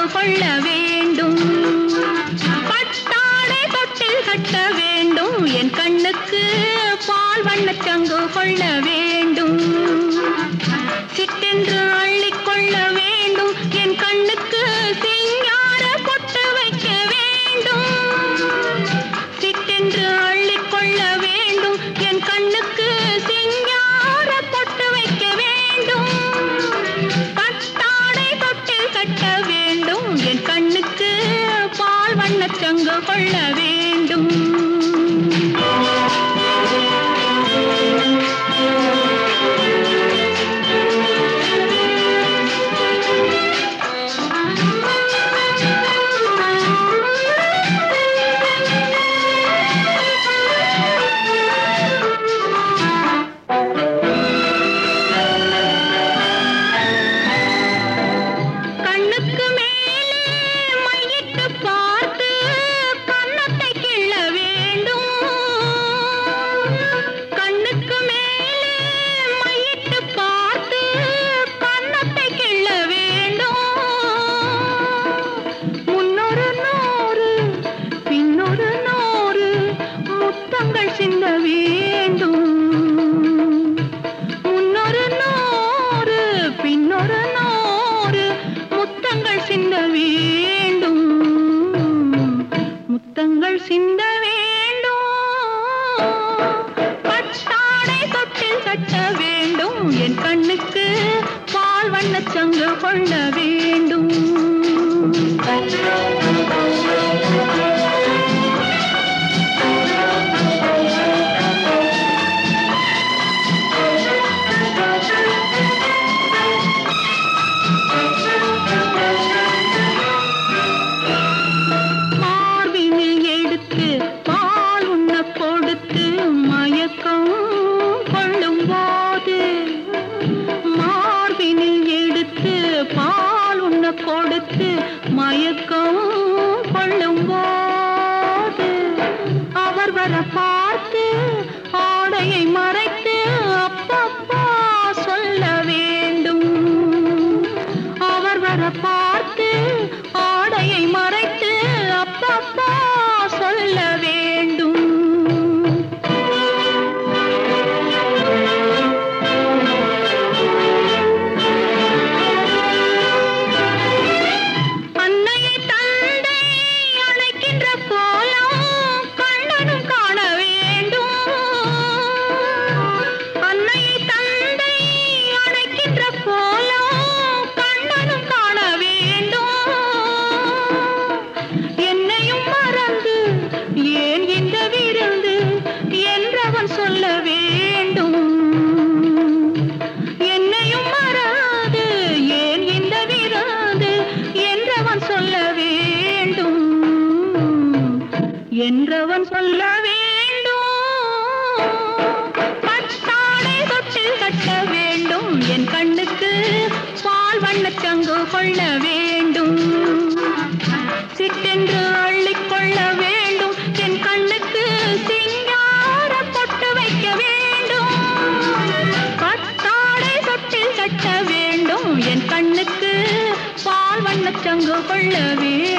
கொள்ள வேண்டும் பட்டாடை தொட்டில் கட்ட வேண்டும் என் கண்ணுக்கு பால் வண்ணச் சங்கு கொள்ள வேண்டும் சிட்டென்று அள்ளிக்கொள்ள வேண்டும் என் கண்ணுக்கு சிங்கார பொட்டு வைக்க வேண்டும் சிட்டென்று அள்ளிக்கொள்ள வேண்டும் என் கண்ணுக்கு சிங்கார பொட்டு வைக்க வேண்டும் பட்டாடை தொட்டில் கட்ட வேண்டும் என் கண்ணுக்கு பால் வண்ணச் சங்கு கொள்ள வேண்டும் கண்ணுக்கு மேலே மையிட்டு பார்த்து கன்னத்தை கிள்ள வேண்டும் கண்ணுக்கு மேலே மையிட்டு பார்த்து கன்னத்தை கிள்ள வேண்டும் முன்னொரு நூறு பின்னொரு நூறு முத்தங்கள் சிந்த வேண்டும் முன்னொரு நூறு பின்னொரு நூறு முத்தங்கள் சிந்த வேண்டும் முத்தங்கள் சிந்த வேண்டும் பட்டாடை தொட்டில் கட்ட வேண்டும் என் கண்ணுக்கு பால் வண்ணச் சங்கு கொள்ள வேண்டும் மார்பினில் எடுத்து பால் உண்ண கொடுத்து மயக்கம் கொள்ளும் போது மார்பினில் எடுத்து பால் உண்ண கொடுத்து மயக்கம் கொள்ளும் போது அவர் வர பார்த்து ஆடையை மறைத்து அப்பப்பா சொல்ல வேண்டும் அவர் வர பார்த்து ஆடையை மறைத்து அப்பப்பா சொல்ல வேண்டும் அன்னையை தந்தை அழைக்கின்ற கோலம் கண்ணனும் காண வேண்டும் அன்னையை தந்தை அழைக்கின்ற கோலம் கண்ணனும் காண வேண்டும் என்னையும் மறந்து ஏன் இந்த விருந்து என்றவன் சொல்ல வேண்டும் என்னையும் மறாது ஏன் இந்த விராது என்றவன் சொல்ல வேண்டும் என்றவன் சொல்ல வேண்டும் பட்டாடை தொட்டில் கட்ட வேண்டும் என் கண்ணுக்கு பால் வண்ணச் சங்கு கொள்ள வேண்டும் சிட்டென்று அள்ளிக்கொள்ள வேண்டும் என் கண்ணுக்கு சிங்கார பொட்டு வைக்க வேண்டும் பட்டாடை தொட்டில் கட்ட வேண்டும் என் கண்ணுக்கு பால் வண்ணச் சங்கு கொள்ள வேண்டும்